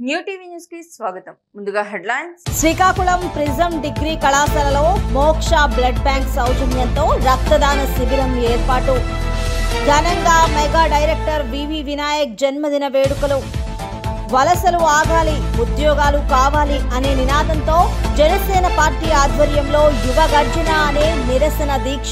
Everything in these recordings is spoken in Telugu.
న్యూ టీవీ న్యూస్ కి స్వాగతం ముందుగా హెడ్లైన్స్ శ్రీకాకుళం ప్రిజం డిగ్రీ కళాశాలలో మోక్ష బ్లడ్ బ్యాంక్ సౌజన్యంతో రక్తదాన శిబిరం ఏర్పాటు ఘనంగా మెగా డైరెక్టర్ వివి వినాయక్ జన్మదిన వేడుకలు వలసలు ఆగాలి ఉద్యోగాలు కావాలి అనే నినాదంతో జనసేన పార్టీ ఆధ్వర్యంలో యువ గర్జన అనే నిరసన దీక్ష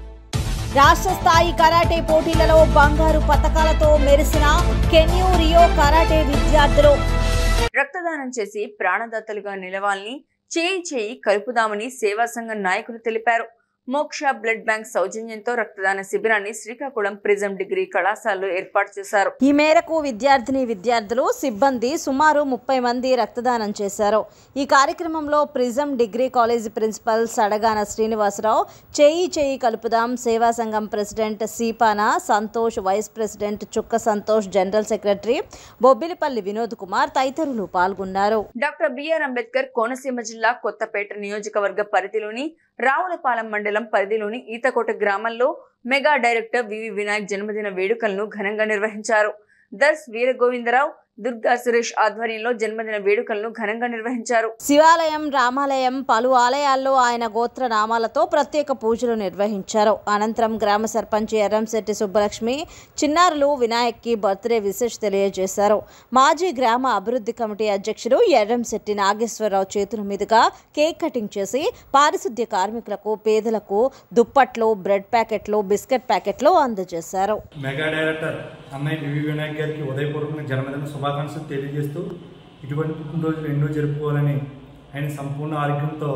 రాష్ట్ర స్థాయి కరాటే పోటీలలో బంగారు పతకాలతో మెరిసిన కెన్యూ రియో కరాటే విద్యార్థులు రక్తదానం చేసి ప్రాణదాతలుగా నిలవాలని చేయి చేయి కలుపుదామని సేవా సంఘం నాయకులు తెలిపారు మోక్ష బ్లడ్ బ్యాంక్ సౌజన్యంతో రక్తదాన శిబిరాన్ని శ్రీకాకుళం ప్రిజం డిగ్రీ కళాశాలలో ఏర్పాటు చేశారు ఈ మేరకు విద్యార్థిని విద్యార్థులు సిబ్బంది సుమారు ముప్పై మంది రక్తదానం చేశారు ఈ కార్యక్రమంలో Prism degree college principal Sadagana Srinivasarao చేయి చేయి కలుపుదాం సేవా సంఘం president Seepana Santosh vice president Chukka Santosh general secretary Bobbilipalli Vinod Kumar తదితరులు పాల్గొన్నారు డాక్టర్ బిఆర్ అంబేద్కర్ కోనసీమ జిల్లా కొత్తపేట నియోజకవర్గ పరిధిలోని రావులపాలెం మండలం పరిధిలోని ఈతకోట గ్రామంలో మెగా డైరెక్టర్ వివి వినాయక్ జన్మదిన వేడుకలను ఘనంగా నిర్వహించారు దర్శ్ వీరగోవిందరావు దుర్గా సురేష్ ఆధ్వర్యంలో జన్మదిన వేడుకలను ఘనంగా నిర్వహించారు శివాలయం రామాలయం పలు ఆలయాల్లో ఆయన గోత్ర నామాలతో ప్రత్యేక పూజలు నిర్వహించారు అనంతరం గ్రామ సర్పంచ్ ఎర్రంశెట్టి సుబ్బలక్ష్మి చిన్నారులు వినాయక్కి బర్త్డే విశేష్ తెలియజేశారు మాజీ గ్రామ అభివృద్ధి కమిటీ అధ్యక్షుడు ఎర్రంశెట్టి నాగేశ్వరరావు చేతుల మీదుగా కేక్ కటింగ్ చేసి పారిశుద్ధ్య కార్మికులకు పేదలకు దుప్పట్లు బ్రెడ్ ప్యాకెట్లు బిస్కెట్ ప్యాకెట్లు అందజేశారు మెగా డైరెక్టర్ అన్నయ్య వివి వినాయక్ గారికి ఉదయపూర్వక జన్మదిన శుభాకాంక్షలు తెలియజేస్తూ ఇటువంటి పుట్టినరోజులు ఎన్నో జరుపుకోవాలని ఆయన సంపూర్ణ ఆరోగ్యంతో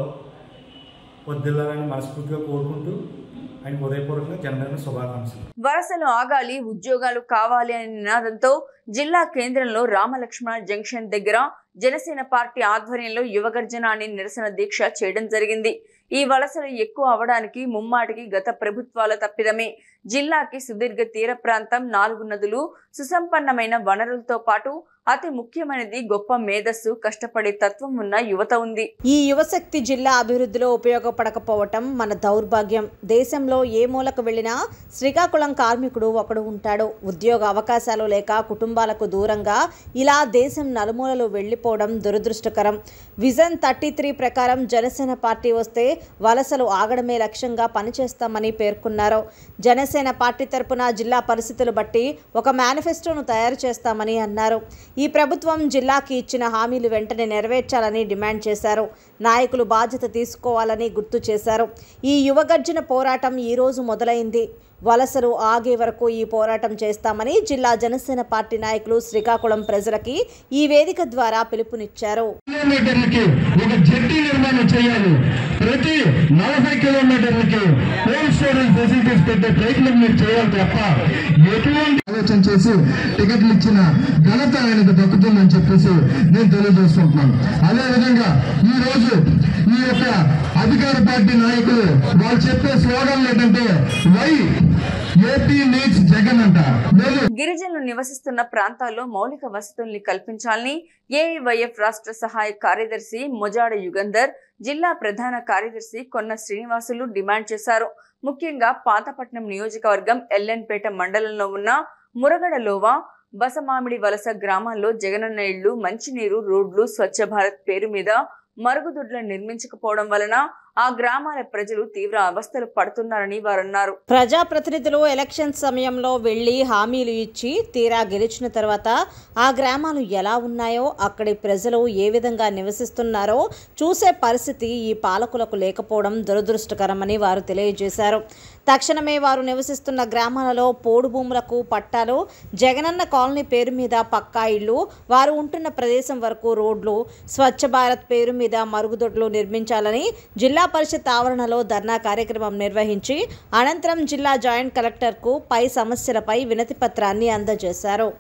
వద్దిల్లాలని మనస్ఫూర్తిగా కోరుకుంటూ ఆయనకు ఉదయపూర్వకంగా జన్మదిన శుభాకాంక్షలు వలసలు ఆగాలి ఉద్యోగాలు కావాలి అనే నినాదంతో జిల్లా కేంద్రంలో రామలక్ష్మణ జంక్షన్ దగ్గర జనసేన పార్టీ ఆధ్వర్యంలో యువగర్జన అనే నిరసన దీక్ష చేయడం జరిగింది ఈ వలసలు ఎక్కువ అవడానికి ముమ్మాటికి గత ప్రభుత్వాల తప్పిదమే జిల్లాకి సుదీర్ఘ తీర ప్రాంతం నాలుగు నదులు సుసంపన్నమైన వనరులతో పాటు అతి ముఖ్యమైనది గొప్ప మేధస్సు కష్టపడే తత్వం ఉన్న యువత ఉంది ఈ యువశక్తి జిల్లా అభివృద్ధిలో ఉపయోగపడకపోవటం మన దౌర్భాగ్యం దేశంలో ఏ మూలకు వెళ్ళినా శ్రీకాకుళం కార్మికుడు ఒకడు ఉంటాడు ఉద్యోగ అవకాశాలు లేక కుటుంబాలకు దూరంగా ఇలా దేశం నలుమూలలు వెళ్ళిపోవడం దురదృష్టకరం విజన్ థర్టీ త్రీ ప్రకారం జనసేన పార్టీ వస్తే వలసలు ఆగడమే లక్ష్యంగా పనిచేస్తామని పేర్కొన్నారు జనసేన పార్టీ తరపున జిల్లా పరిస్థితులు బట్టి ఒక మేనిఫెస్టోను తయారు చేస్తామని అన్నారు ఈ ప్రభుత్వం జిల్లాకి ఇచ్చిన హామీలు వెంటనే నెరవేర్చాలని డిమాండ్ చేశారు నాయకులు బాధ్యత తీసుకోవాలని గుర్తు చేశారు ఈ యువగర్జన పోరాటం ఈ రోజు మొదలైంది వలసలు ఆగే వరకు ఈ పోరాటం చేస్తామని జిల్లా జనసేన పార్టీ నాయకులు శ్రీకాకుళం ప్రజలకి ఈ వేదిక ద్వారా పిలుపునిచ్చారు కిలోమీటర్లకి ఒక జట్టి నిర్మాణం చేయాలి ప్రతి నలభై కిలోమీటర్లకి కోల్డ్ స్టోరేజ్ ఫెసిలిటీస్ పెట్టే ప్రయత్నం మీరు చేయాలి తప్ప ఎటువంటి ఆలోచన చేసి టికెట్లు ఇచ్చిన ఘనత ఆయనకు దక్కుతుందని చెప్పేసి నేను తెలియజేసుకుంటున్నాను అదే విధంగా ఈ రోజు ఈ యొక్క అధికార పార్టీ నాయకులు వాళ్ళు చెప్పే స్లోగన్ ఏంటంటే వై ఏపీ నీడ్స్ జగన్ అంట లేదు గిరిజనులు నివసిస్తున్న ప్రాంతాల్లో మౌలిక వసతుల్ని కల్పించాలని ఏఐవైఎఫ్ రాష్ట్ర సహాయ కార్యదర్శి మొజాడ యుగంధర్ జిల్లా ప్రధాన కార్యదర్శి కొన్న శ్రీనివాసులు డిమాండ్ చేశారు ముఖ్యంగా పాతపట్నం నియోజకవర్గం ఎల్లెన్పేట మండలంలో ఉన్న మురగడలోవా బసమామిడి వలస గ్రామాల్లో జగనన్న ఇళ్లు మంచినీరు రోడ్లు స్వచ్ఛ భారత్ పేరు మీద మరుగుదొడ్లను నిర్మించకపోవడం వలన ఆ గ్రామాల ప్రజలు తీవ్ర అవస్థలు పడుతున్నారని వారన్నారు ప్రజాప్రతినిధులు ఎలక్షన్ సమయంలో వెళ్లి హామీలు ఇచ్చి తీరా గెలిచిన తర్వాత ఆ గ్రామాలు ఎలా ఉన్నాయో అక్కడి ప్రజలు ఏ విధంగా నివసిస్తున్నారో చూసే పరిస్థితి ఈ పాలకులకు లేకపోవడం దురదృష్టకరమని వారు తెలియజేశారు తక్షణమే వారు నివసిస్తున్న గ్రామాలలో పోడు భూములకు పట్టాలు జగనన్న కాలనీ పేరు మీద పక్కా ఇళ్ళు వారు ఉంటున్న ప్రదేశం వరకు రోడ్లు స్వచ్ఛ భారత్ పేరు మీద మరుగుదొడ్లు నిర్మించాలని జిల్లా పరిషత్ ఆవరణలో ధర్నా కార్యక్రమం నిర్వహించి అనంతరం జిల్లా జాయింట్ కలెక్టర్కు పై సమస్యలపై వినతి పత్రాన్ని అందజేశారు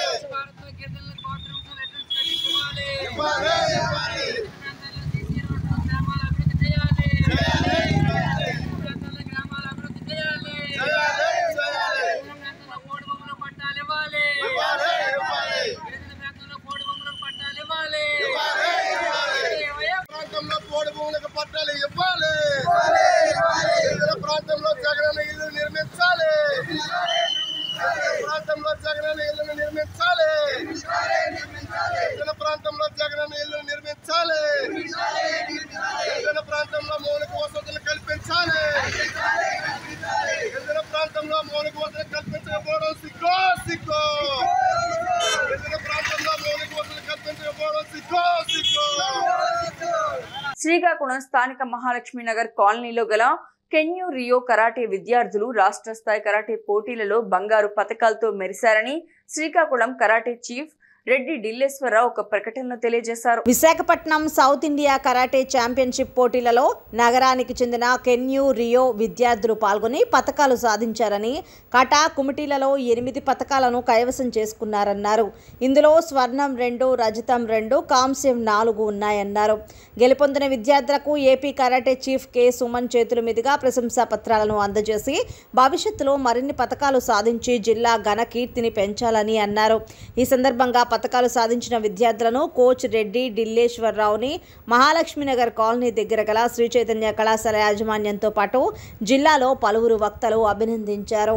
ప్రాంతంలో పోడు భూములకు పట్టాలు ఇవ్వాలి ఇతర ప్రాంతంలో జగనన్న ఇల్లు నిర్మించాలి ఇతర ప్రాంతంలో జగనన్న ఇల్లు నిర్మించాలి గిరిజన ప్రాంతంలో జగనన్న ఇల్లు నిర్మించాలి గిరిజన ప్రాంతంలో మౌలిక వసతులు కల్పించాలి గిరిజన ప్రాంతంలో మౌలిక వసతులు కల్పించకపోవడం సిగ్గో సిగ్గో గిరిజన ప్రాంతంలో మౌలిక వసతులు కల్పించకపోవడం సిగ్గో సిగ్గో శ్రీకాకుళం స్థానిక మహాలక్ష్మి నగర్ కాలనీలో గల కెన్యూ రియో కరాటే విద్యార్థులు రాష్ట్ర స్థాయి కరాటే పోటీలలో బంగారు పథకాలతో మెరిశారని శ్రీకాకుళం కరాటే చీఫ్ రెడ్డి డిల్లేశ్వరరావు ఒక ప్రకటనలో తెలియజేశారు Visakhapatnam south India karate championship పోటీలలో నగరానికి చెందిన కెన్యూ రియో విద్యార్థులు పాల్గొని పథకాలు సాధించారని కటా కుమిటీలలో ఎనిమిది పథకాలను కైవసం చేసుకున్నారన్నారు ఇందులో స్వర్ణం రెండు రజతం రెండు కాంస్యం నాలుగు ఉన్నాయన్నారు గెలుపొందిన విద్యార్థులకు AP karate chief K Suman చేతుల మీదుగా ప్రశంసా పత్రాలను అందజేసి భవిష్యత్తులో మరిన్ని పథకాలు సాధించి జిల్లా ఘన కీర్తిని పెంచాలని అన్నారు ఈ సందర్భంగా పథకాలు సాధించిన విద్యార్థులను కోచ్ రెడ్డి డిల్లేశ్వరరావుని మహాలక్ష్మి నగర్ కాలనీ దగ్గర గల శ్రీ చైతన్య కళాశాల యాజమాన్యంతో పాటు జిల్లాలో పలువురు వక్తలు అభినందించారు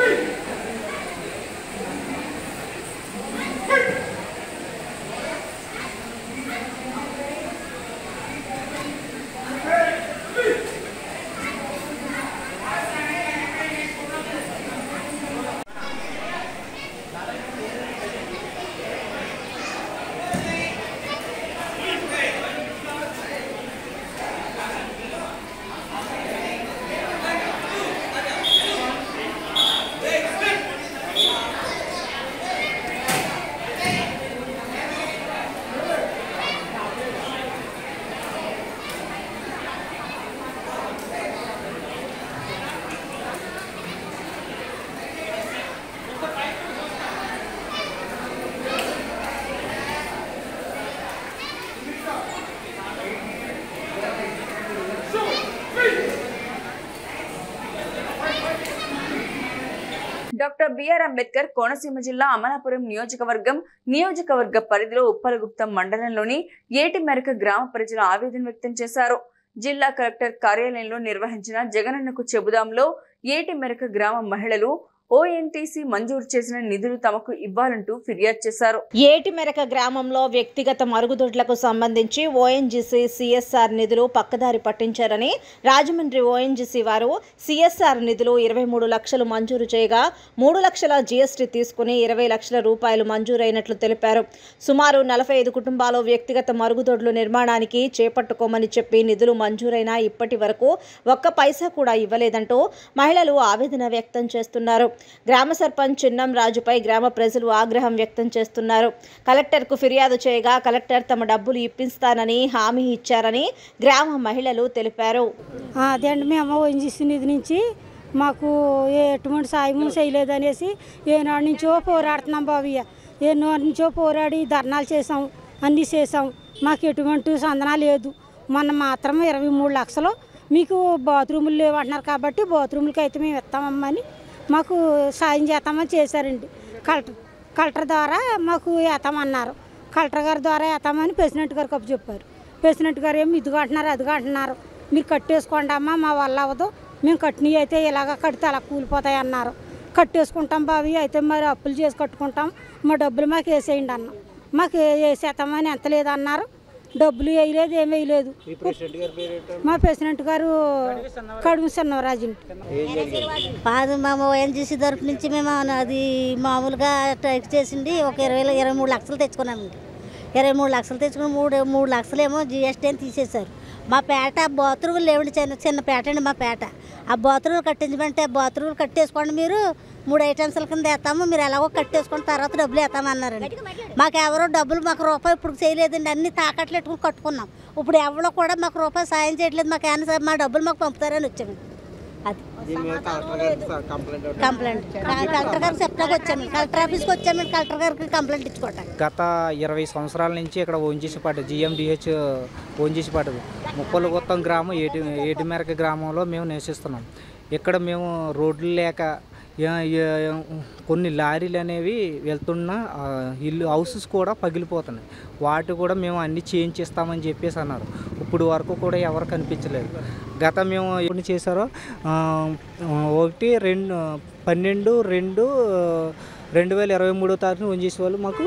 డాక్టర్ బిఆర్ అంబేద్కర్ కోనసీమ జిల్లా అమలాపురం నియోజకవర్గం నియోజకవర్గ పరిధిలో ఉప్పలగుప్తం మండలంలోని ఏటిమెరక గ్రామ ప్రజలు ఆవేదన వ్యక్తం చేశారు జిల్లా కలెక్టర్ కార్యాలయంలో నిర్వహించిన జగనన్నకు చెబుదాంలో ఏటిమెరక గ్రామ మహిళలు ఓఎన్టీసీ మంజూరు చేసిన నిధులు తమకు ఇవ్వాలంటూ ఫిర్యాదు చేశారు ఏటిమెరక గ్రామంలో వ్యక్తిగత మరుగుదొడ్లకు సంబంధించి ఓఎన్జీసీ సిఎస్ఆర్ నిధులు పక్కదారి పట్టించారని రాజమండ్రి ఓఎన్జీసీ వారు సిఎస్ఆర్ నిధులు ఇరవై మూడు లక్షలు మంజూరు చేయగా మూడు లక్షల జీఎస్టీ తీసుకుని ఇరవై లక్షల రూపాయలు మంజూరైనట్లు తెలిపారు సుమారు నలభై ఐదు కుటుంబాలు వ్యక్తిగత మరుగుదొడ్లు నిర్మాణానికి చేపట్టుకోమని చెప్పి నిధులు మంజూరైనా ఇప్పటి వరకు ఒక్క పైసా కూడా ఇవ్వలేదంటూ మహిళలు ఆవేదన వ్యక్తం చేస్తున్నారు గ్రామ సర్పంచ్ చిన్నం రాజుపై గ్రామ ప్రజలు ఆగ్రహం వ్యక్తం చేస్తున్నారు కలెక్టర్కు ఫిర్యాదు చేయగా కలెక్టర్ తమ డబ్బులు ఇప్పిస్తానని హామీ ఇచ్చారని గ్రామ మహిళలు తెలిపారు ఆ, అదే అండి మేము ఓఎన్జీసీ నిధి నుంచి మాకు ఎటువంటి సాయం చేయలేదనేసి ఏనాడు నుంచో పోరాడుతున్నాం బాబయ్య ఏనాడు నుంచో పోరాడి ధర్నాలు చేసాం అన్నీ చేసాం మాకు ఎటువంటి సందన లేదు మొన్న మాత్రం ఇరవై మూడు లక్షలు మీకు బాత్రూములు లేవంటున్నారు కాబట్టి బాత్రూములకి అయితే మేము ఇస్తామమ్మని మాకు సాయం చేస్తామని చేశారండి కలెక్టర్ కలెక్టర్ ద్వారా మాకు వేస్తామన్నారు కలెక్టర్ గారి ద్వారా వేస్తామని ప్రెసిడెంట్ గారికి అప్పు చెప్పారు ప్రెసిడెంట్ గారు ఏమి ఇదిగా అంటున్నారు అదిగా అంటున్నారు మీరు కట్టేసుకోండి అమ్మా మా వల్ల అవ్వదు మేము కట్టినవి అయితే ఇలాగ కడితే అలా కూలిపోతాయి అన్నారు కట్టేసుకుంటాం బావి అయితే మరి అప్పులు చేసి కట్టుకుంటాం మా డబ్బులు మాకు వేసేయండి అన్న మాకు వేసేస్తామని ఎంత లేదన్నారు డబ్బులు వేయలేదు ఏం వేయలేదు మా ప్రెసిడెంట్ గారు కడుము చిన్నరాజు కాదు మేము ఓఎన్జీసీ తరపు నుంచి మేము అది మామూలుగా టైప్ చేసింది ఒక ఇరవై ఇరవై మూడు లక్షలు తెచ్చుకున్నామండి ఇరవై మూడు లక్షలు తెచ్చుకుని మూడు మూడు లక్షలు ఏమో జిఎస్టీ అని తీసేశారు మా పేట బాత్రూములు లేవండి చిన్న చిన్న పేట అండి మా పేట ఆ బాత్రూములు కట్టించమంటే బాత్రూములు కట్టేసుకోండి మీరు మూడు ఐటమ్స్ల కింద వేస్తాము మీరు ఎలాగో కట్టేసుకుని తర్వాత డబ్బులు వేస్తామన్నారండి మాకు ఎవరో డబ్బులు మాకు రూపాయి ఇప్పుడు చేయలేదండి అన్ని తాకట్లు పెట్టుకుని కట్టుకున్నాం ఇప్పుడు ఎవరో కూడా మాకు రూపాయి సాయం చేయట్లేదు మాకు ఏమైనా సరే మా డబ్బులు మాకు పంపుతారని వచ్చామండి అది కంప్లైంట్ కలెక్టర్ గారికి చెప్పడానికి వచ్చాము కలెక్టర్ ఆఫీస్కి వచ్చాము కలెక్టర్ గారికి కంప్లైంట్ ఇచ్చుకోవటానికి గత ఇరవై సంవత్సరాల నుంచి ఇక్కడ ఓంజీసి పడ్డది జిఎండిహెచ్ ఓంజీసి పడ్డది ముప్పలగుత్తం గ్రామం ఏటి ఏటిమేరక గ్రామంలో మేము నివసిస్తున్నాం ఇక్కడ మేము రోడ్లు లేక యా- యా- కొన్ని లారీలు అనేవి వెళ్తున్న ఆ, ఇల్లు హౌసెస్ కూడా పగిలిపోతున్నాయి వాటి కూడా మేము అన్ని చేంజ్ చేస్తామని చెప్పేసి అన్నారు ఇప్పుడు వరకు కూడా ఎవరు కనిపించలేదు గత మేము ఎప్పుడు చేశారో ఆ, ఒకటి రెండు పన్నెండు రెండు రెండు వేల ఇరవై మూడో తారీఖున ఓంజీసీ వాళ్ళు మాకు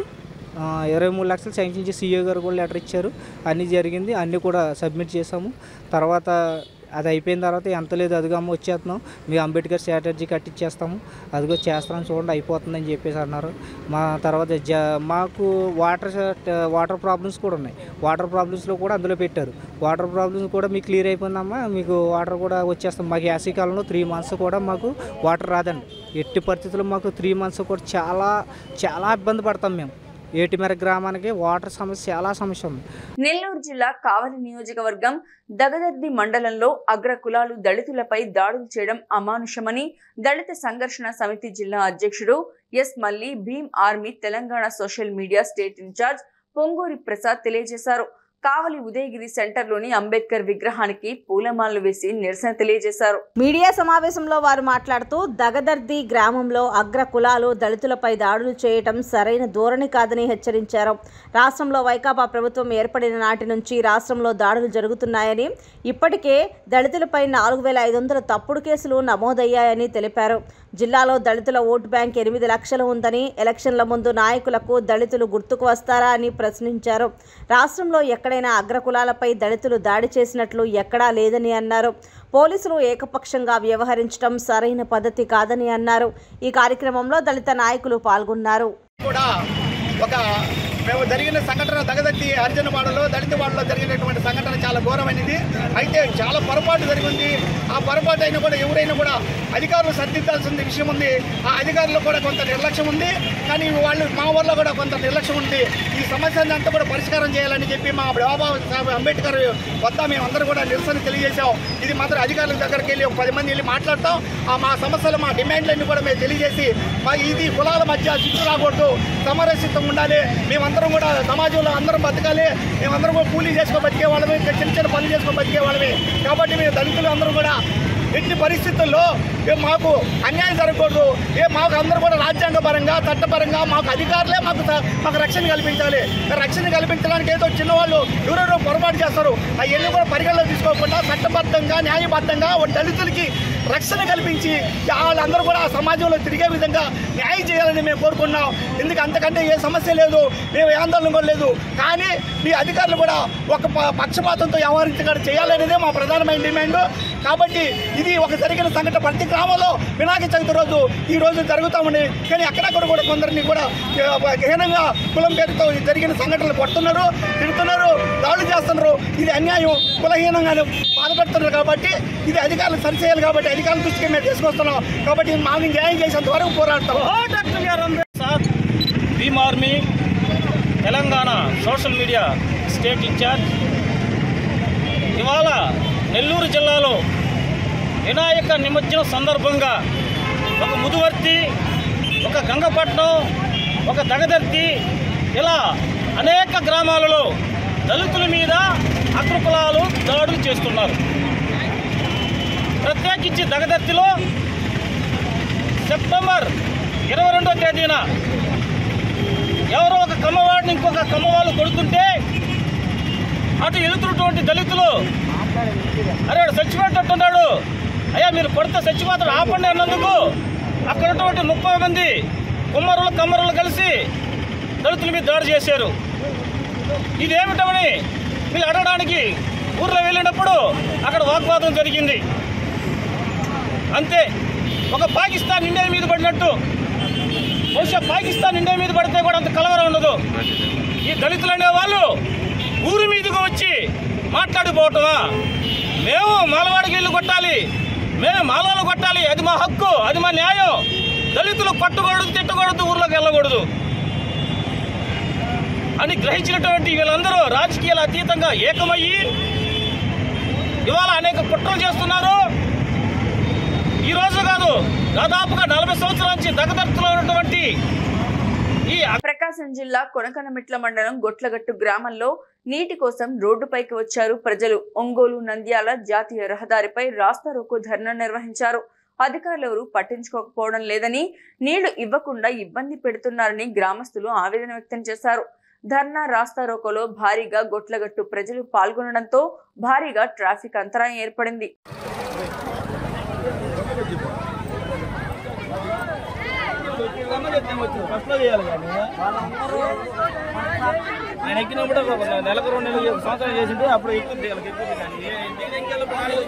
ఆ, ఇరవై మూడు లక్షలు శాంక్షన్ చేసి సీఏ గారు కూడా లెటర్ ఇచ్చారు అన్నీ జరిగింది అన్నీ కూడా సబ్మిట్ చేసాము తర్వాత అది అయిపోయిన తర్వాత ఎంత లేదు అదిగో అమ్మ వచ్చేస్తున్నాం మీ అంబేద్కర్ స్ట్రాటజీ కట్టించేస్తాము అదిగో చేస్తాం చూడండి అయిపోతుందని చెప్పేసి అన్నారు మా తర్వాత జ మాకు వాటర్ వాటర్ ప్రాబ్లమ్స్ కూడా ఉన్నాయి వాటర్ ప్రాబ్లమ్స్లో కూడా అందులో పెట్టారు వాటర్ ప్రాబ్లమ్స్ కూడా మీకు క్లియర్ అయిపోయిందమ్మా మీకు వాటర్ కూడా వచ్చేస్తాం మాకు యాసీ కాలంలో త్రీ మంత్స్ కూడా మాకు వాటర్ రాదండి ఎట్టి పరిస్థితుల్లో మాకు త్రీ మంత్స్ కూడా చాలా చాలా ఇబ్బంది పడతాం మేము ఏటిమెర గ్రామానికి వాటర్ సమస్య చాలా సమస్య ఉంది నెల్లూరు జిల్లా కావలి నియోజకవర్గం దగదర్ది మండలంలో అగ్ర కులాలు దళితులపై దాడులు చేయడం అమానుషమని దళిత సంఘర్షణ సమితి జిల్లా అధ్యక్షుడు S Malli Bhim army Telangana social media state incharge Ponguri Prasad తెలియజేశారు కావలి ఉదయగిరి సెంటర్లోని అంబేద్కర్ విగ్రహానికి పూలమాలలు వేసి నిరసన తెలియజేశారు మీడియా సమావేశంలో వారు మాట్లాడుతూ దగదర్ది గ్రామంలో అగ్ర కులాలు దళితులపై దాడులు చేయటం సరైన ధోరణి కాదని హెచ్చరించారు రాష్ట్రంలో వైకాపా ప్రభుత్వం ఏర్పడిన నాటి నుంచి రాష్ట్రంలో దాడులు జరుగుతున్నాయని ఇప్పటికే దళితులపై నాలుగు వేల ఐదు వందల తప్పుడు కేసులు నమోదయ్యాయని తెలిపారు జిల్లాలో దళితుల ఓటు బ్యాంక్ ఎనిమిది లక్షలు ఉందని ఎలక్షన్ల ముందు నాయకులకు దళితులు గుర్తుకు వస్తారా అని ప్రశ్నించారు రాష్ట్రంలో ఎక్కడైనా అగ్రకులాలపై దళితులు దాడి చేసినట్లు ఎక్కడా లేదని అన్నారు పోలీసులు ఏకపక్షంగా వ్యవహరించడం సరైన పద్ధతి కాదని అన్నారు ఈ కార్యక్రమంలో దళిత నాయకులు పాల్గొన్నారు కూడా ఒక మేము జరిగిన సంఘటన దగదత్తి అర్జునవాడలో దళితవాడలో జరిగినటువంటి సంఘటన చాలా ఘోరమైనది అయితే చాలా పొరపాటు జరిగింది ఆ పొరపాటు అయినా కూడా ఎవరైనా కూడా అధికారులు సర్దిద్దాల్సిన విషయం ఉంది ఆ అధికారులు కూడా కొంత నిర్లక్ష్యం ఉంది కానీ వాళ్ళు మా వల్ల కూడా కొంత నిర్లక్ష్యం ఉంది ఈ సమస్యను అంతా కూడా పరిష్కారం చేయాలని చెప్పి మా బాబా సాహెబ్ అంబేద్కర్ వద్ద మేమందరూ కూడా నిరసన తెలియజేశాం ఇది మాత్రం అధికారుల దగ్గరికి వెళ్ళి ఒక పది మంది వెళ్ళి మాట్లాడతాం ఆ మా సమస్యలు మా డిమాండ్లన్నీ కూడా మేము తెలియజేసి మా ఇది కులాల మధ్య చిచ్చు రాకూడదు సమరసితం ఉండాలి మేమందరం కూడా సమాజంలో అందరం బతకాలి మేమందరం కూడా కూలీ చేసుకో బతికే వాళ్ళమే ఇంకా చిన్న చిన్న పనులు చేసుకో బతికే వాళ్ళమే కాబట్టి మేము దళితులు అందరూ కూడా ఎట్టి పరిస్థితుల్లో ఏ మాకు అన్యాయం జరగకూడదు ఏ మాకు అందరూ కూడా రాజ్యాంగపరంగా చట్టపరంగా మాకు అధికారులే మాకు స- మాకు రక్షణ కల్పించాలి రక్షణ కల్పించడానికి ఏదో చిన్నవాళ్ళు ఎవరెవరో పొరపాటు చేస్తారు అవన్నీ కూడా పరిగణలో తీసుకోకుండా చట్టబద్ధంగా న్యాయబద్ధంగా ఓ దళితులకి రక్షణ కల్పించి వాళ్ళందరూ కూడా ఆ సమాజంలో తిరిగే విధంగా న్యాయం చేయాలని మేము కోరుకున్నాం ఎందుకు అంతకంటే ఏ సమస్య లేదు మేము ఏ ఆందోళన కూడా లేదు కానీ మీ అధికారులు కూడా ఒక ప- పక్షపాతంతో వ్యవహరించగల చేయాలనేదే మా ప్రధానమైన డిమాండ్ కాబట్టి ఇది ఒక జరిగిన సంఘటన ప్రతి గ్రామంలో వినాయక చవితి రోజు ఈ రోజు జరుగుతూ ఉంది కానీ అక్కడక్కడ కూడా కొందరిని కూడా ఏ, హీనంగా కులం పేరుతో ఈ జరిగిన సంఘటనలు కొడుతున్నారు తిడుతున్నారు దాడులు చేస్తున్నారు ఇది అన్యాయం కులహీనంగా బాధపడుతున్నారు కాబట్టి ఇది అధికారులు సరిచేయాలి కాబట్టి అధికారుల దృష్టికి మేము తీసుకొస్తున్నాం కాబట్టి మాకు న్యాయం చేసేంత వరకు పోరాడతాం sir Bhim army Telangana social media state incharge ఇవాళ నెల్లూరు జిల్లాలో వినాయక నిమజ్జనం సందర్భంగా ఒక ముదువర్తి ఒక గంగపట్నం ఒక దగదర్తి ఇలా అనేక గ్రామాలలో దళితుల మీద అగ్రకులాలు దాడులు చేస్తున్నారు ప్రత్యేకించి దగదర్తిలో సెప్టెంబర్ ఇరవై రెండో తేదీన ఎవరో ఒక కమ్మవాడిని ఇంకొక కమ్మవాళ్ళు కొడుతుంటే అటు ఎదుగుతున్నటువంటి దళితులు అరే వాడు చచ్చిపోయేటట్టున్నాడు అయ్యా మీరు కొడితే చచ్చిపోతాడు ఆపండి అన్నందుకు అక్కడ ఉన్నటువంటి ముప్పై మంది కుమ్మరులు కమ్మరులు కలిసి దళితుల మీద దాడి చేశారు ఇదేమిటమని వీళ్ళు అడగడానికి ఊర్లో వెళ్ళినప్పుడు అక్కడ వాగ్వాదం జరిగింది అంతే ఒక పాకిస్తాన్ ఇండియా మీద పడినట్టు బహుశా పాకిస్తాన్ ఇండియా మీద పడితే కూడా అంత కలవరం ఉండదు ఈ దళితులు అనే వాళ్ళు ఊరి మీదకు వచ్చి మాట్లాడిపోవటమా మేము మాలవాడికి ఇల్లు కొట్టాలి మేము మాలవాళ్ళు కొట్టాలి అది మా హక్కు అది మా న్యాయం దళితులు కొట్టకూడదు తిట్టకూడదు ఊర్లోకి వెళ్ళకూడదు అని గ్రహించినటువంటి వీళ్ళందరూ రాజకీయాల అతీతంగా ఏకమయ్యి ఇవాళ అనేక కుట్రలు చేస్తున్నారు ఈ రోజు కాదు దాదాపుగా నలభై సంవత్సరాల నుంచి దగదర్తులో ఉన్నటువంటి ఈ ప్రకాశం జిల్లా కొనకనమిట్ల మండలం గొట్లగట్టు గ్రామంలో నీటి కోసం రోడ్డుపైకి వచ్చారు ప్రజలు ఒంగోలు నంద్యాల జాతీయ రహదారిపై రాస్తా రోకో ధర్నా నిర్వహించారు అధికారులు ఎవరు పట్టించుకోకపోవడం లేదని నీళ్లు ఇవ్వకుండా ఇబ్బంది పెడుతున్నారని గ్రామస్తులు ఆవేదన వ్యక్తం చేశారు ధర్నా రాస్తా రోకోలో భారీగా గొట్లగట్టు ప్రజలు పాల్గొనడంతో భారీగా ట్రాఫిక్ అంతరాయం ఏర్పడింది గ్రామ చెప్తే వచ్చింది ఫస్ట్లో చేయాలి కానీ ఆయన ఎక్కినప్పుడు ఒక నెలకు రెండు నెలలు ఒక సంవత్సరం చేసింటే అప్పుడు ఎక్కువ వాళ్ళకి ఎక్కువ కానీ ఏ- దిగిన ఇంకెళ్ళి బాగాలేదు.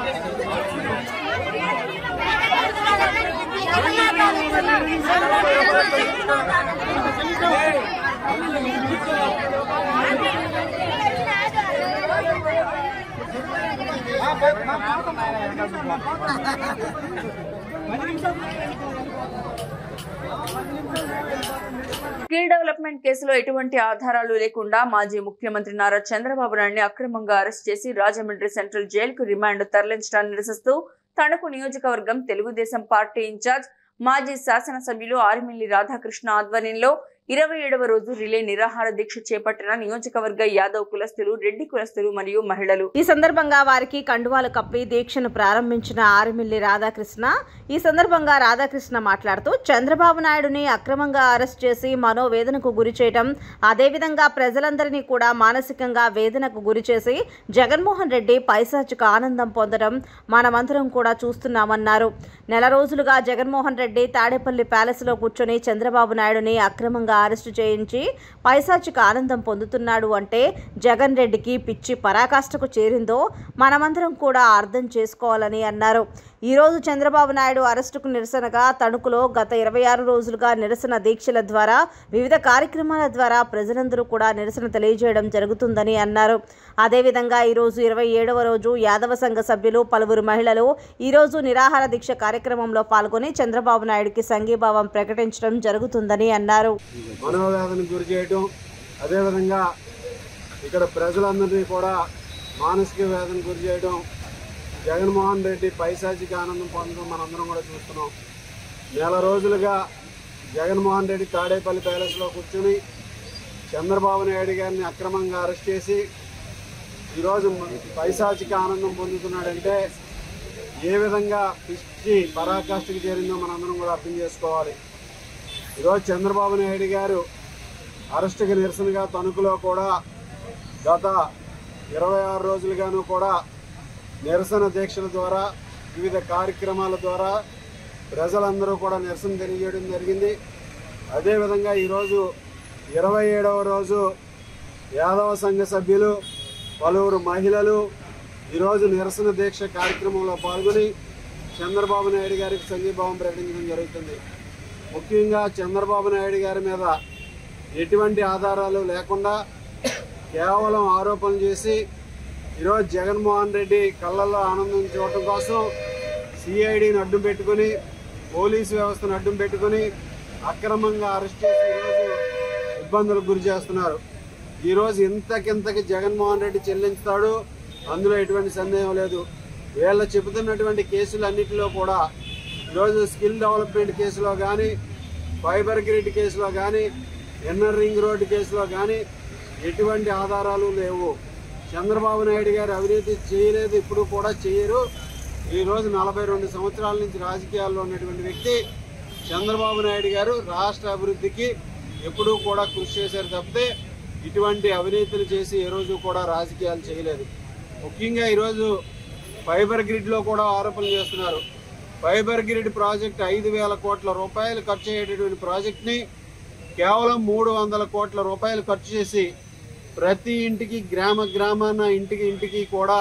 స్కిల్ డెవలప్మెంట్ కేసులో ఎటువంటి ఆధారాలు లేకుండా మాజీ ముఖ్యమంత్రి నారా చంద్రబాబు నాయుడిని అక్రమంగా అరెస్ట్ చేసి రాజమండ్రి సెంట్రల్ జైలుకు రిమాండ్ తరలించడాన్ని నిరసిస్తూ తణుకు నియోజకవర్గం తెలుగుదేశం పార్టీ ఇన్ఛార్జ్ మాజీ శాసనసభ్యులు ఆరిమిల్లి రాధాకృష్ణ ఆధ్వర్యంలో ఇరవై ఏడవ రోజు రిలే నిరాహార దీక్ష చేపట్టిన నియోజకవర్గ యాదవ్ కులస్తులు రెడ్డి కులస్తులు మరియు మహిళలు ఈ సందర్భంగా వారికి కండువాలు కప్పి దీక్షను ప్రారంభించిన ఆరిమిల్లి రాధాకృష్ణ ఈ సందర్భంగా రాధాకృష్ణ మాట్లాడుతూ చంద్రబాబు నాయుడుని అక్రమంగా అరెస్ట్ చేసి మనోవేదనకు గురి చేయటం అదేవిధంగా ప్రజలందరినీ కూడా మానసికంగా వేదనకు గురి చేసి జగన్మోహన్ రెడ్డి పైశాచిక ఆనందం పొందడం మనమందరం కూడా చూస్తున్నామన్నారు నెల రోజులుగా జగన్మోహన్ రెడ్డి తాడేపల్లి ప్యాలెస్లో కూర్చొని చంద్రబాబు నాయుడుని అక్రమంగా అరెస్టు చేయించి పైశాచిక ఆనందం పొందుతున్నాడు అంటే జగన్ రెడ్డికి పిచ్చి పరాకాష్ఠకు చేరిందో మనమందరం కూడా అర్థం చేసుకోవాలని అన్నారు ఈరోజు చంద్రబాబు నాయుడు అరెస్టుకు నిరసనగా తణుకులో గత ఇరవై ఆరు రోజులుగా నిరసన దీక్షల ద్వారా వివిధ కార్యక్రమాల ద్వారా ప్రజలందరూ కూడా నిరసన తెలియజేయడం జరుగుతుందని అన్నారు అదేవిధంగా ఈరోజు ఇరవై ఏడవ రోజు యాదవ సంఘ సభ్యులు పలువురు మహిళలు ఈరోజు నిరాహార దీక్ష కార్యక్రమంలో పాల్గొని చంద్రబాబు నాయుడుకి సంఘీభావం ప్రకటించడం జరుగుతుందని అన్నారు మనోవేదనకు గురి చేయటం అదేవిధంగా ఇక్కడ ప్రజలందరినీ కూడా మానసిక వేదన గురి చేయడం జగన్మోహన్ రెడ్డి పైశాచిక ఆనందం పొందడం మనందరం కూడా చూస్తున్నాం నెల రోజులుగా జగన్మోహన్ రెడ్డి తాడేపల్లి ప్యాలెస్లో కూర్చుని చంద్రబాబు నాయుడు గారిని అక్రమంగా అరెస్ట్ చేసి ఈరోజు పైశాచిక ఆనందం పొందుతున్నాడంటే ఏ విధంగా పిచ్చి పరాకాష్ఠకి చేరిందో మనందరం కూడా అర్థం చేసుకోవాలి ఈరోజు చంద్రబాబు నాయుడు గారు అరెస్టుకి నిరసనగా తణుకులో కూడా గత ఇరవై ఆరు రోజులుగాను కూడా నిరసన దీక్షల ద్వారా వివిధ కార్యక్రమాల ద్వారా ప్రజలందరూ కూడా నిరసన తెలియజేయడం జరిగింది అదేవిధంగా ఈరోజు ఇరవై ఏడవ రోజు యాదవ సంఘ సభ్యులు పలువురు మహిళలు ఈరోజు నిరసన దీక్ష కార్యక్రమంలో పాల్గొని చంద్రబాబు నాయుడు గారికి సంఘీభావం ప్రకటించడం జరుగుతుంది ముఖ్యంగా చంద్రబాబు నాయుడు గారి మీద ఎటువంటి ఆధారాలు లేకుండా కేవలం ఆరోపణలు చేసి ఈరోజు జగన్మోహన్ రెడ్డి కళ్ళల్లో ఆనందం చూడటం కోసం సిఐడిని అడ్డం పెట్టుకుని పోలీసు వ్యవస్థను అడ్డం పెట్టుకుని అక్రమంగా అరెస్ట్ చేసి ఈరోజు ఇబ్బందులకు గురి చేస్తున్నారు ఈరోజు ఇంతకింతకి జగన్మోహన్ రెడ్డి చెల్లించుతాడు అందులో ఎటువంటి సందేహం లేదు వీళ్ళ చెబుతున్నటువంటి కేసులు అన్నిటిలో కూడా ఈరోజు స్కిల్ డెవలప్మెంట్ కేసులో కానీ ఫైబర్ గ్రిడ్ కేసులో కానీ ఇన్నర్ రింగ్ రోడ్డు కేసులో కానీ ఎటువంటి ఆధారాలు లేవు చంద్రబాబు నాయుడు గారు అవినీతి చేయలేదు ఇప్పుడు కూడా చేయరు ఈరోజు నలభై రెండు సంవత్సరాల నుంచి రాజకీయాల్లో ఉన్నటువంటి వ్యక్తి చంద్రబాబు నాయుడు గారు రాష్ట్ర అభివృద్ధికి ఎప్పుడూ కూడా కృషి చేశారు తప్పితే ఇటువంటి అవినీతులు చేసి ఏ రోజు కూడా రాజకీయాలు చేయలేదు ముఖ్యంగా ఈరోజు ఫైబర్ గ్రిడ్లో కూడా ఆరోపణలు చేస్తున్నారు ఫైబర్ గ్రిడ్ ప్రాజెక్ట్ ఐదు వేల కోట్ల రూపాయలు ఖర్చు అయ్యేటటువంటి ప్రాజెక్ట్ని కేవలం మూడు వందల కోట్ల రూపాయలు ఖర్చు చేసి ప్రతి ఇంటికి గ్రామ గ్రామాన ఇంటికి ఇంటికి కూడా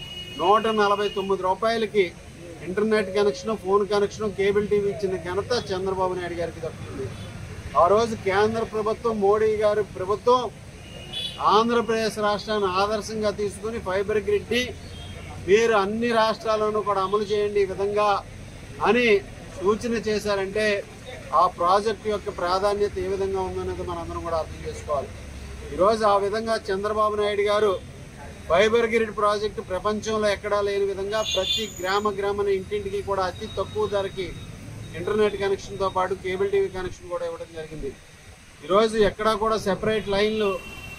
నూట నలభై తొమ్మిది రూపాయలకి internet connection phone connection cable TV ఇచ్చిన ఘనత చంద్రబాబు నాయుడు గారికి దక్కుతుంది ఆ రోజు కేంద్ర ప్రభుత్వం మోడీ గారి ప్రభుత్వం ఆంధ్రప్రదేశ్ రాష్ట్రాన్ని ఆదర్శంగా తీసుకుని ఫైబర్ గ్రిడ్ని మీరు అన్ని రాష్ట్రాల్లోనూ కూడా అమలు చేయండి ఈ విధంగా అని సూచన చేశారంటే ఆ ప్రాజెక్టు యొక్క ప్రాధాన్యత ఏ విధంగా ఉందనేది మనందరం కూడా అర్థం చేసుకోవాలి ఈరోజు ఆ విధంగా చంద్రబాబు నాయుడు గారు ఫైబర్ గ్రిడ్ ప్రాజెక్టు ప్రపంచంలో ఎక్కడా లేని విధంగా ప్రతి గ్రామ గ్రామన ఇంటింటికి కూడా అతి తక్కువ ధరకి ఇంటర్నెట్ కనెక్షన్తో పాటు కేబుల్ టీవీ కనెక్షన్ కూడా ఇవ్వడం జరిగింది ఈరోజు ఎక్కడా కూడా సెపరేట్ లైన్లు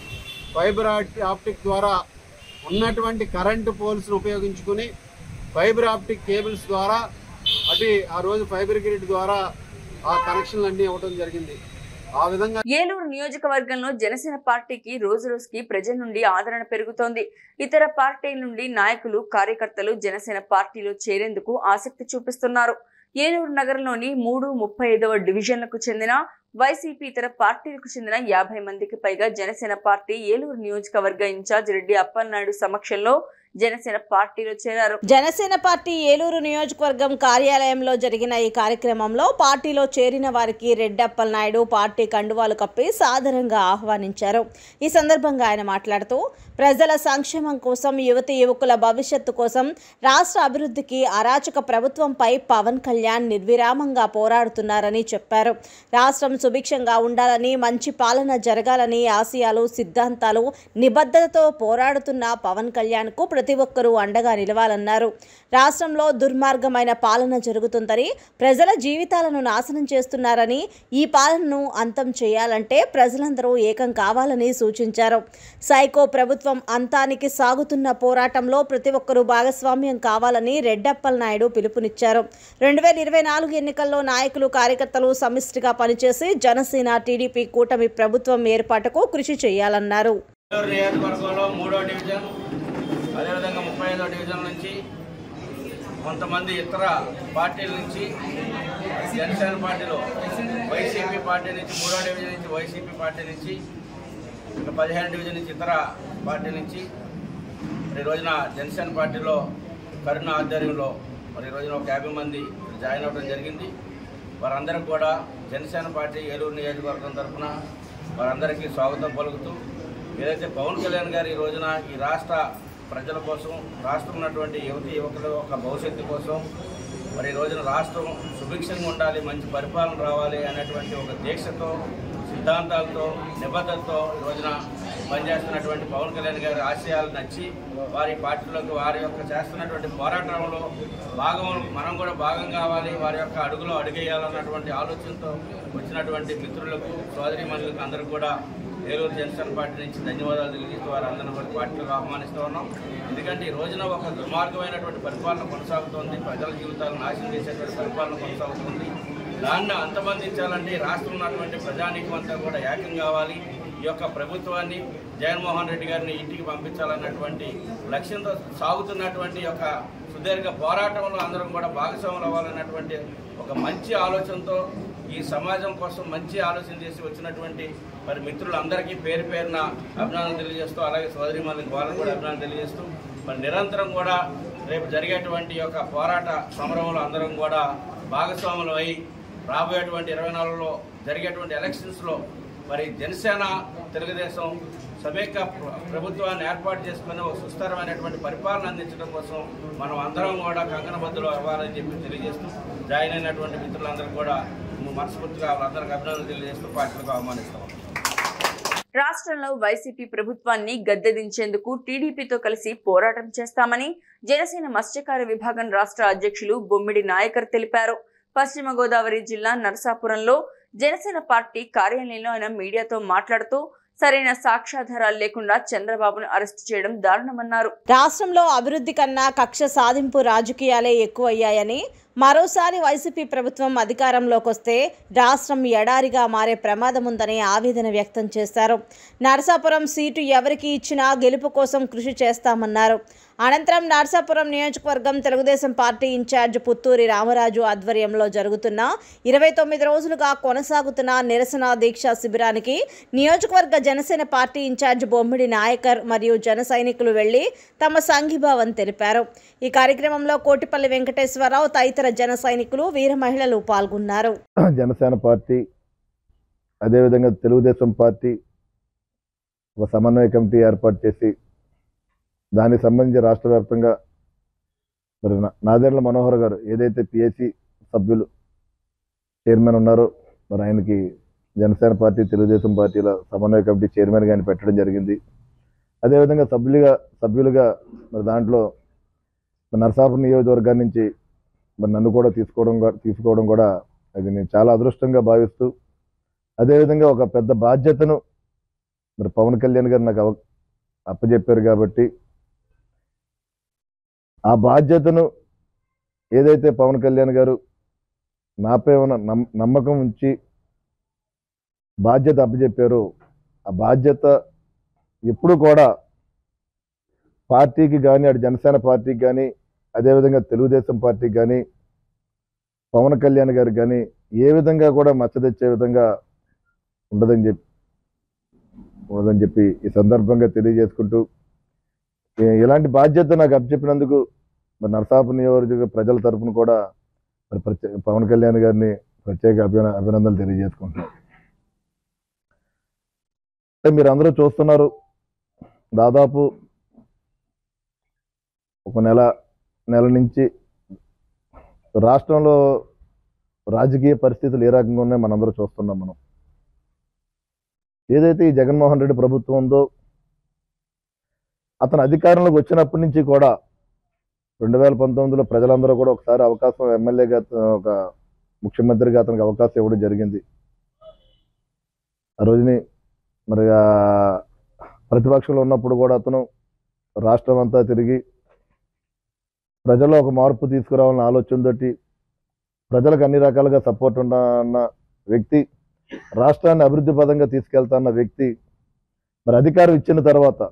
ఫైబర్ ఆప్టి- ఆప్టిక్ ద్వారా ఉన్నటువంటి కరెంటు పోల్స్ను ఉపయోగించుకుని ఫైబర్ ఆప్టిక్ కేబుల్స్ ద్వారా అటు ఆ రోజు ఫైబర్ గ్రిడ్ ద్వారా ఆ కనెక్షన్లు అన్నీ ఇవ్వడం జరిగింది ఆ విధంగా ఏలూరు నియోజకవర్గంలో జనసేన పార్టీకి రోజు రోజుకి ప్రజల నుండి ఆదరణ పెరుగుతోంది ఇతర పార్టీల నుండి నాయకులు కార్యకర్తలు జనసేన పార్టీలో చేరేందుకు ఆసక్తి చూపిస్తున్నారు ఏలూరు నగరంలోని మూడు ముప్పై ఐదవ డివిజన్లకు చెందిన వైసీపీ ఇతర పార్టీలకు చెందిన యాభై మందికి పైగా జనసేన పార్టీ ఏలూరు నియోజకవర్గ ఇన్ఛార్జ్ రెడ్డి అప్పలనాయుడు సమక్షంలో జనసేన పార్టీలో చేరారు జనసేన పార్టీ ఏలూరు నియోజకవర్గం కార్యాలయంలో జరిగిన ఈ కార్యక్రమంలో పార్టీలో చేరిన వారికి రెడ్డప్పల్ నాయుడు పార్టీ కండువాలు కప్పి సాదరంగా ఆహ్వానించారు ఈ సందర్భంగా ఆయన మాట్లాడుతూ ప్రజల సంక్షేమం కోసం యువతి యువకుల భవిష్యత్తు కోసం రాష్ట్ర అభివృద్ధికి అరాచక ప్రభుత్వంపై పవన్ కళ్యాణ్ నిర్విరామంగా పోరాడుతున్నారని చెప్పారు రాష్ట్రం సుభిక్షంగా ఉండాలని మంచి పాలన జరగాలని ఆశయాలు సిద్ధాంతాలు నిబద్ధతతో పోరాడుతున్న పవన్ కళ్యాణ్కు ప్రతి ఒక్కరూ అండగా నిలవాలన్నారు రాష్ట్రంలో దుర్మార్గమైన పాలన జరుగుతుందని ప్రజల జీవితాలను నాశనం చేస్తున్నారని ఈ పాలనను అంతం చేయాలంటే ప్రజలందరూ ఏకం కావాలని సూచించారు సైకో ప్రభుత్వం అంతానికి సాగుతున్న పోరాటంలో ప్రతి ఒక్కరూ భాగస్వామ్యం కావాలని రెడ్డప్పల్ నాయుడు పిలుపునిచ్చారు రెండు వేల ఇరవై నాలుగు ఎన్నికల్లో నాయకులు కార్యకర్తలు సమిష్టిగా పనిచేసి జనసేన టీడీపీ కూటమి ప్రభుత్వం ఏర్పాటుకు కృషి చేయాలన్నారు ఏలూరు నియోజకవర్గంలో మూడో డివిజన్ అదేవిధంగా ముప్పై ఐదో డివిజన్ నుంచి కొంతమంది ఇతర పార్టీల నుంచి జనసేన పార్టీలో వైసీపీ పార్టీ నుంచి మూడో డివిజన్ నుంచి వైసీపీ పార్టీ నుంచి ఇంకా పదిహేను డివిజన్ నుంచి ఇతర పార్టీ నుంచి మరి ఈ రోజున జనసేన పార్టీలో కరుణ ఆధ్వర్యంలో మరి ఈ రోజున ఒక యాభై మంది జాయిన్ అవ్వడం జరిగింది వారందరికీ కూడా జనసేన పార్టీ ఏలూరు నియోజకవర్గం తరఫున వారందరికీ స్వాగతం పలుకుతూ ఏదైతే పవన్ కళ్యాణ్ గారు ఈ రోజున ఈ రాష్ట్ర ప్రజల కోసం రాష్ట్రం ఉన్నటువంటి యువతి యువకుల యొక్క భవిష్యత్తు కోసం మరి ఈ రోజున రాష్ట్రం సుభిక్షంగా ఉండాలి మంచి పరిపాలన రావాలి అనేటువంటి ఒక దీక్షతో సిద్ధాంతాలతో నిబద్ధతతో ఈ రోజున పనిచేస్తున్నటువంటి పవన్ కళ్యాణ్ గారి ఆశయాలు నచ్చి వారి పార్టీలోకి వారి యొక్క చేస్తున్నటువంటి పోరాటంలో భాగం మనం కూడా భాగం కావాలి వారి యొక్క అడుగులో అడుగేయాలన్నటువంటి ఆలోచనతో వచ్చినటువంటి మిత్రులకు సోదరి మనులకు అందరికీ కూడా ఏలూరు జనసేన పార్టీ నుంచి ధన్యవాదాలు తెలియజేస్తూ వారు అందరిని కూడా పార్టీలకు ఆహ్వానిస్తూ ఉన్నాం ఎందుకంటే ఈ రోజున ఒక దుర్మార్గమైనటువంటి పరిపాలన కొనసాగుతోంది ప్రజల జీవితాలను నాశనం చేసేటువంటి పరిపాలన కొనసాగుతుంది దాన్ని అంతమందించాలంటే ఈ రాష్ట్రంలో ఉన్నటువంటి ప్రజానీకం అంతా కూడా ఏకం కావాలి ఈ యొక్క ప్రభుత్వాన్ని జగన్మోహన్ రెడ్డి గారిని ఇంటికి పంపించాలన్నటువంటి లక్ష్యంతో సాగుతున్నటువంటి ఈ యొక్క సుదీర్ఘ పోరాటంలో అందరం కూడా భాగస్వాములు అవ్వాలన్నటువంటి ఒక మంచి ఆలోచనతో ఈ సమాజం కోసం మంచి ఆలోచన చేసి వచ్చినటువంటి మరి మిత్రులందరికీ పేరు పేరున అభినందనలు తెలియజేస్తూ అలాగే సోదరి వాళ్ళకి వాళ్ళకి కూడా అభినందనలు తెలియజేస్తూ మరి నిరంతరం కూడా రేపు జరిగేటువంటి ఈ యొక్క పోరాట సమరంలో అందరం కూడా భాగస్వాములు అయి రాబోయేటువంటి ఇరవై నాలుగులో జరిగేటువంటి ఎలక్షన్స్లో మరి జనసేన తెలుగుదేశం సమైక్య ప్ర- ప్రభుత్వాన్ని ఏర్పాటు చేసుకుని ఒక సుస్థిరమైనటువంటి పరిపాలన అందించడం కోసం మనం అందరం కూడా కంకణబద్దులు అవ్వాలని చెప్పి తెలియజేస్తూ జాయిన్ అయినటువంటి మిత్రులందరూ కూడా మనస్ఫూర్తిగా వాళ్ళందరికీ అభినందనలు తెలియజేస్తూ పార్టీలకు ఆహ్వానిస్తాం రాష్ట్రంలో వైసీపీ ప్రభుత్వాన్ని గద్దెదించేందుకు టీడీపీతో కలిసి పోరాటం చేస్తామని జనసేన మత్స్యకార విభాగం రాష్ట్ర అధ్యక్షులు బొమ్మిడి నాయకర్ తెలిపారు పశ్చిమ గోదావరి జిల్లా నరసాపురంలో జనసేన పార్టీ కార్యాలయంలో ఆయన మీడియాతో మాట్లాడుతూ సరైన సాక్ష్యాధారాలు లేకుండా చంద్రబాబును అరెస్టు చేయడం దారుణమన్నారు రాష్ట్రంలో అభివృద్ధి కన్నా కక్ష సాధింపు రాజకీయాలే ఎక్కువయ్యాయని మరోసారి వైసీపీ ప్రభుత్వం అధికారంలోకి వస్తే రాష్ట్రం ఎడారిగా మారే ప్రమాదం ఉందని ఆవేదన వ్యక్తం చేశారు నరసాపురం సీటు ఎవరికి ఇచ్చినా గెలుపు కోసం కృషి చేస్తామన్నారు అనంతరం నరసాపురం నియోజకవర్గం తెలుగుదేశం పార్టీ ఇన్ఛార్జ్ పుత్తూరి రామరాజు ఆధ్వర్యంలో జరుగుతున్న ఇరవై తొమ్మిది రోజులుగా కొనసాగుతున్న నిరసన దీక్ష శిబిరానికి నియోజకవర్గ జనసేన పార్టీ ఇన్ఛార్జ్ బొమ్మిడి నాయకర్ మరియు జన సైనికులు వెళ్లి తమ సంఘీభావం తెలిపారు ఈ కార్యక్రమంలో కోటిపల్లి వెంకటేశ్వరరావు తదితర జన సైనికులు వీర మహిళలు పాల్గొన్నారు జనసేన పార్టీ అదేవిధంగా తెలుగుదేశం పార్టీ ఒక సమన్వయ కమిటీ ఏర్పాటు చేసి దానికి సంబంధించి రాష్ట్ర వ్యాప్తంగా మరి నా- నాదెండ్ల మనోహర్ గారు ఏదైతే పిఎస్సి సభ్యులు చైర్మన్ ఉన్నారో మరి ఆయనకి జనసేన పార్టీ తెలుగుదేశం పార్టీల సమన్వయ కమిటీ చైర్మన్ గాని పెట్టడం జరిగింది అదేవిధంగా సభ్యులుగా సభ్యులుగా మరి దాంట్లో మరి నరసాపురం నియోజకవర్గాన్ని నుంచి మరి నన్ను కూడా తీసుకోవడం కూడా- తీసుకోవడం కూడా అది నేను చాలా అదృష్టంగా భావిస్తూ అదేవిధంగా ఒక పెద్ద బాధ్యతను మరి పవన్ కళ్యాణ్ గారు నాకు అవ అప్పచెప్పారు కాబట్టి ఆ బాధ్యతను ఏదైతే పవన్ కళ్యాణ్ గారు నాపై ఉన్న నమ్- నమ్మకం ఉంచి బాధ్యత అప్పచెప్పారో ఆ బాధ్యత ఎప్పుడు కూడా పార్టీకి కానీ అటు జనసేన పార్టీకి కానీ అదేవిధంగా తెలుగుదేశం పార్టీకి కానీ పవన్ కళ్యాణ్ గారికి కానీ ఏ విధంగా కూడా మచ్చ తెచ్చే విధంగా ఉండదని చెప్పి ఉండదని చెప్పి ఈ సందర్భంగా తెలియజేసుకుంటూ ఏ- ఇలాంటి బాధ్యత నాకు అప్పచెప్పినందుకు మరి నరసాపు నియోజక ప్రజల తరపున కూడా మరి ప్రత్యేక పవన్ కళ్యాణ్ గారిని ప్రత్యేక అభిన అభినందనలు తెలియజేసుకుంటున్నాం అంటే మీరు అందరూ చూస్తున్నారు దాదాపు ఒక నెల నెల నుంచి రాష్ట్రంలో రాజకీయ పరిస్థితులు ఏ రకంగా ఉన్నాయో మనందరూ చూస్తున్నాం మనం ఏదైతే ఈ జగన్మోహన్ రెడ్డి ప్రభుత్వం ఉందో అతను అధికారంలోకి వచ్చినప్పటి నుంచి కూడా రెండు వేల పంతొమ్మిదిలో ప్రజలందరూ కూడా ఒకసారి అవకాశం ఎమ్మెల్యేగా ఒక ముఖ్యమంత్రిగా అతనికి అవకాశం ఇవ్వడం జరిగింది ఆ రోజుని మరి ఆ ప్రతిపక్షంలో ఉన్నప్పుడు కూడా అతను రాష్ట్రం అంతా తిరిగి ప్రజల్లో ఒక మార్పు తీసుకురావాలన్న ఆలోచనతోటి ప్రజలకు అన్ని రకాలుగా సపోర్ట్ ఉన్న వ్యక్తి రాష్ట్రాన్ని అభివృద్ధి పదంగా తీసుకెళ్తాన్న వ్యక్తి మరి అధికారం ఇచ్చిన తర్వాత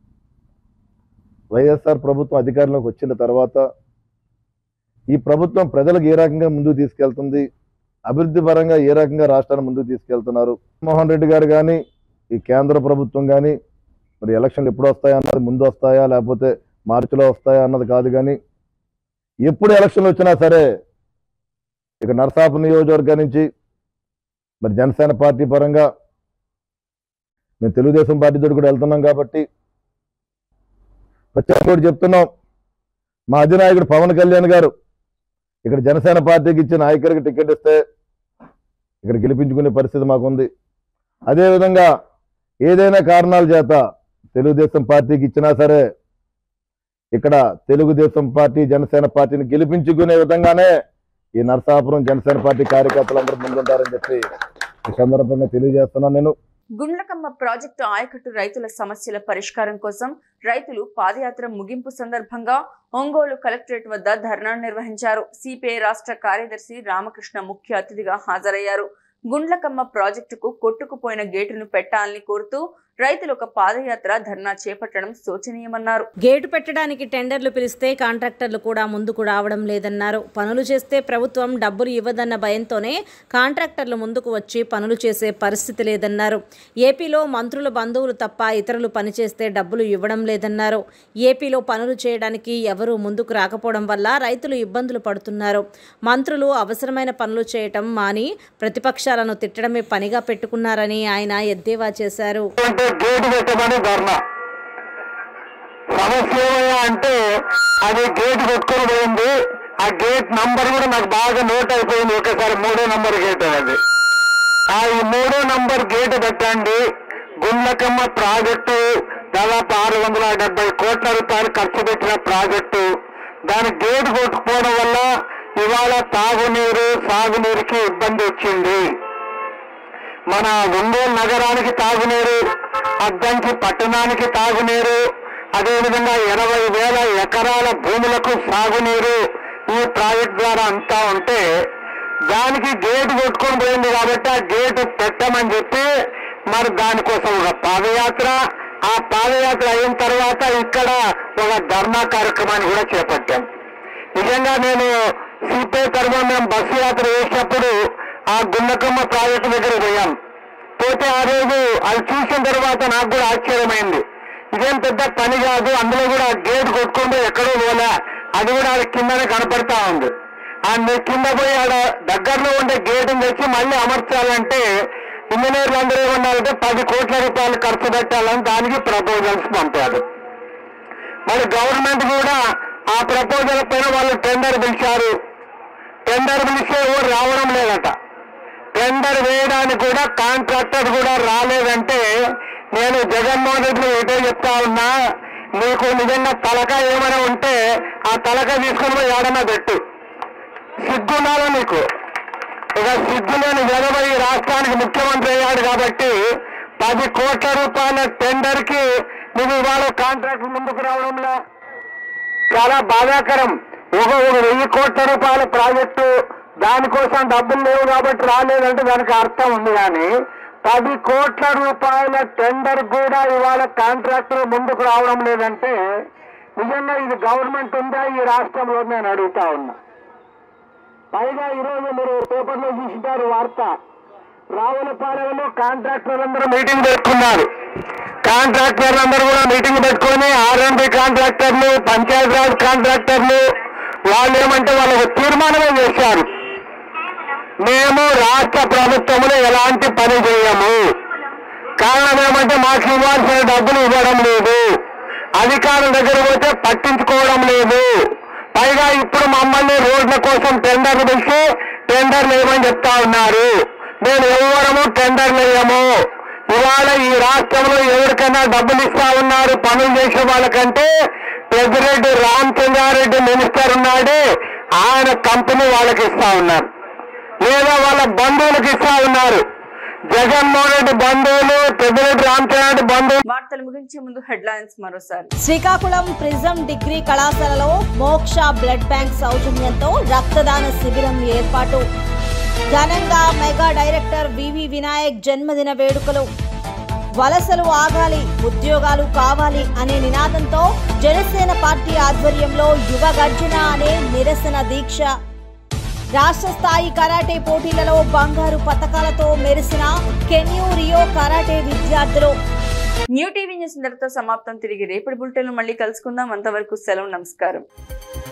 వైఎస్ఆర్ ప్రభుత్వం అధికారంలోకి వచ్చిన తర్వాత ఈ ప్రభుత్వం ప్రజలకు ఏ రకంగా ముందుకు తీసుకెళ్తుంది అభివృద్ధి పరంగా ఏ రకంగా రాష్ట్రాన్ని ముందుకు తీసుకెళ్తున్నారు మోహన్ రెడ్డి గారు కానీ ఈ కేంద్ర ప్రభుత్వం కానీ మరి ఎలక్షన్లు ఎప్పుడు వస్తాయా అన్నది ముందు వస్తాయా లేకపోతే మార్చిలో వస్తాయా అన్నది కాదు కానీ ఎప్పుడు ఎలక్షన్లు వచ్చినా సరే ఇక నరసాపు నియోజకవర్గం నుంచి మరి జనసేన పార్టీ పరంగా మేము తెలుగుదేశం పార్టీ తోటి కూడా వెళ్తున్నాం కాబట్టి ప్రత్యేకంగా కూడా చెప్తున్నాం మా అధినాయకుడు పవన్ కళ్యాణ్ గారు ఇక్కడ జనసేన పార్టీకి ఇచ్చిన నాయకుడికి టికెట్ ఇస్తే ఇక్కడ గెలిపించుకునే పరిస్థితి మాకుంది అదేవిధంగా ఏదైనా కారణాల చేత తెలుగుదేశం పార్టీకి ఇచ్చినా సరే ఇక్కడ తెలుగుదేశం పార్టీ జనసేన పార్టీని గెలిపించుకునే విధంగానే ఈ నరసాపురం జనసేన పార్టీ కార్యకర్తలందరూ ముందుంటారని చెప్పి ఈ సందర్భంగా తెలియజేస్తున్నాను నేను గుండ్లకమ్మ ప్రాజెక్టు ఆయకట్టు రైతుల సమస్యల పరిష్కారం కోసం రైతులు పాదయాత్ర ముగింపు సందర్భంగా ఒంగోలు కలెక్టరేట్ వద్ద ధర్నా నిర్వహించారు సిపిఐ రాష్ట్ర కార్యదర్శి రామకృష్ణ ముఖ్య అతిథిగా హాజరయ్యారు గుండ్లకమ్మ ప్రాజెక్టుకు కొట్టుకుపోయిన గేటును పెట్టాలని కోరుతూ రైతులు ఒక పాదయాత్ర ధర్నా చేపట్టడం శోచనీయమన్నారు గేటు పెట్టడానికి టెండర్లు పిలిస్తే కాంట్రాక్టర్లు కూడా ముందుకు రావడం లేదన్నారు పనులు చేస్తే ప్రభుత్వం డబ్బులు ఇవ్వదన్న భయంతోనే కాంట్రాక్టర్లు ముందుకు వచ్చి పనులు చేసే పరిస్థితి లేదన్నారు ఏపీలో మంత్రుల బంధువులు తప్ప ఇతరులు పనిచేస్తే డబ్బులు ఇవ్వడం లేదన్నారు ఏపీలో పనులు చేయడానికి ఎవరూ ముందుకు రాకపోవడం వల్ల రైతులు ఇబ్బందులు పడుతున్నారు మంత్రులు అవసరమైన పనులు చేయటం మాని ప్రతిపక్షాలను తిట్టడమే పనిగా పెట్టుకున్నారని ఆయన ఎద్దేవా చేశారు గేటు పెట్టమని ధర్నా సమస్య ఏమయ్యా అంటే అది గేట్ పెట్టుకొని పోయింది ఆ గేట్ నంబర్ కూడా నాకు బాగా నోట్ అయిపోయింది ఒకసారి మూడో నంబర్ గేట్ అది ఆ ఈ మూడో నంబర్ గేట్ పెట్టండి గుండ్లకమ్మ ప్రాజెక్టు దాదాపు ఆరు వందల డెబ్బై కోట్ల రూపాయలు ఖర్చు పెట్టిన ప్రాజెక్టు దాని గేట్ కొట్టుకోవడం వల్ల ఇవాళ తాగునీరు సాగునీరుకి ఇబ్బంది వచ్చింది మన ఒంగోలు నగరానికి తాగునీరు అద్దంకి పట్టణానికి తాగునీరు అదేవిధంగా ఇరవై వేల ఎకరాల భూములకు సాగునీరు ఈ ప్రాజెక్ట్ ద్వారా అంతా ఉంటే దానికి గేటు కొట్టుకొని పోయింది కాబట్టి ఆ గేటు పెట్టమని చెప్పి మరి దానికోసం ఒక పాదయాత్ర ఆ పాదయాత్ర అయిన తర్వాత ఇక్కడ ఒక ధర్నా కార్యక్రమాన్ని కూడా చేపట్టాం నిజంగా నేను సిపిఐ తరఫున మేము బస్సు యాత్ర చేసినప్పుడు ఆ గుండకమ్మ ప్రాజెక్టు దగ్గర పోయాం పోతే ఆ రోజు అది చూసిన తర్వాత నాకు కూడా ఆశ్చర్యమైంది ఇదేం పెద్ద పని కాదు అందులో కూడా గేట్ కొట్టుకుంటూ ఎక్కడో పోలే అది కూడా ఆడ కిందనే కనపడతా ఉంది ఆ ని- కింద పోయి ఆడ దగ్గరలో ఉండే గేటుని తెచ్చి మళ్ళీ అమర్చాలంటే ఇంజనీర్లు అందరూ ఏమన్నారంటే పది కోట్ల రూపాయలు ఖర్చు పెట్టాలని దానికి ప్రపోజల్స్ పంపారు మరి గవర్నమెంట్ కూడా ఆ ప్రపోజల్ పైన వాళ్ళు టెండర్ పిలిచారు టెండర్ పిలిస్తే ఎవరు రావడం లేదట టెండర్ వేయడానికి కూడా కాంట్రాక్టర్ కూడా రాలేదంటే నేను జగన్మోహన్ రెడ్డి ఒకటే చెప్తా ఉన్నా నీకు నిజంగా తలక ఏమైనా ఉంటే ఆ తలక తీసుకుని పోయి ఏడన్నా పెట్టు సిగ్గున్నాలో నీకు ఇక సిగ్గులేని వెధవ ఈ రాష్ట్రానికి ముఖ్యమంత్రి అయ్యాడు కాబట్టి పది కోట్ల రూపాయల టెండర్ కి నువ్వు ఇవాళ కాంట్రాక్ట్ ముందుకు రావడంలో చాలా బాధాకరం ఒక ఒక వెయ్యి కోట్ల రూపాయల ప్రాజెక్టు దానికోసం డబ్బులు లేవు కాబట్టి రాలేదంటే దానికి అర్థం ఉంది కానీ పది కోట్ల రూపాయల టెండర్ కూడా ఇవాళ కాంట్రాక్టర్ ముందుకు రావడం లేదంటే నిజంగా ఇది గవర్నమెంట్ ఉందా ఈ రాష్ట్రంలో నేను అడుగుతా ఉన్నా పైగా ఈరోజు మీరు పేపర్లో చూసింటారు వార్త రావులపాలెంలో కాంట్రాక్టర్లందరూ మీటింగ్ పెట్టుకున్నారు కాంట్రాక్టర్లందరూ కూడా మీటింగ్ పెట్టుకొని ఆర్ఎంపీ కాంట్రాక్టర్లు పంచాయతీరాజ్ కాంట్రాక్టర్లు వాళ్ళు ఏమంటే వాళ్ళు ఒక తీర్మానమే చేశారు మేము రాష్ట్ర ప్రభుత్వంలో ఎలాంటి పని చేయము కారణం ఏమంటే మాకు ఇవ్వాల్సిన డబ్బులు ఇవ్వడం లేదు అధికారుల దగ్గర పోతే పట్టించుకోవడం లేదు పైగా ఇప్పుడు మమ్మల్ని రోడ్ల కోసం టెండర్లు పిలిచి టెండర్లు వేయమని చెప్తా ఉన్నారు మేము ఎవరము టెండర్లు వేయము ఇవాళ ఈ రాష్ట్రంలో ఎవరికైనా డబ్బులు ఇస్తా ఉన్నారు పనులు చేసే వాళ్ళకంటే పెద్దిరెడ్డి రామచంద్రారెడ్డి మినిస్టర్ ఉన్నాడే ఆయన కంపెనీ వాళ్ళకి ఇస్తా ఉన్నారు లేదా వాళ్ళ బంధువులకు ఇస్తా ఉన్నారు జగన్మోహన్ రెడ్డి బంధువులు పెద్దిరెడ్డి రామచంద్రారెడ్డి బంధువులు వార్తలు ముగించే ముందు హెడ్లైన్స్ మరోసారి శ్రీకాకుళం ప్రిజం డిగ్రీ కళాశాలలో మోక్ష బ్లడ్ బ్యాంక్ సౌజన్యంతో రక్తదాన శిబిరం ఏర్పాటు ఘనంగా మెగా డైరెక్టర్ వివి వినాయక్ జన్మదిన వేడుకలు వలసలు ఆగాలి ఉద్యోగాలు కావాలి అనే నినాదంతో జనసేన పార్టీ ఆధ్వర్యంలో యువ గర్జన అనే నిరసన దీక్ష రాష్ట్ర స్థాయి కరాటే పోటీలలో బంగారు పతకాలతో మెరిసిన కెన్యూ రియో కరాటే విద్యార్థులు న్యూ టీవీ న్యూస్ ఇంతటితో సమాప్తం తిరిగి రేపటి బులెటిన్ మళ్ళీ కలుసుకుందాం అంతవరకు సెలవు నమస్కారం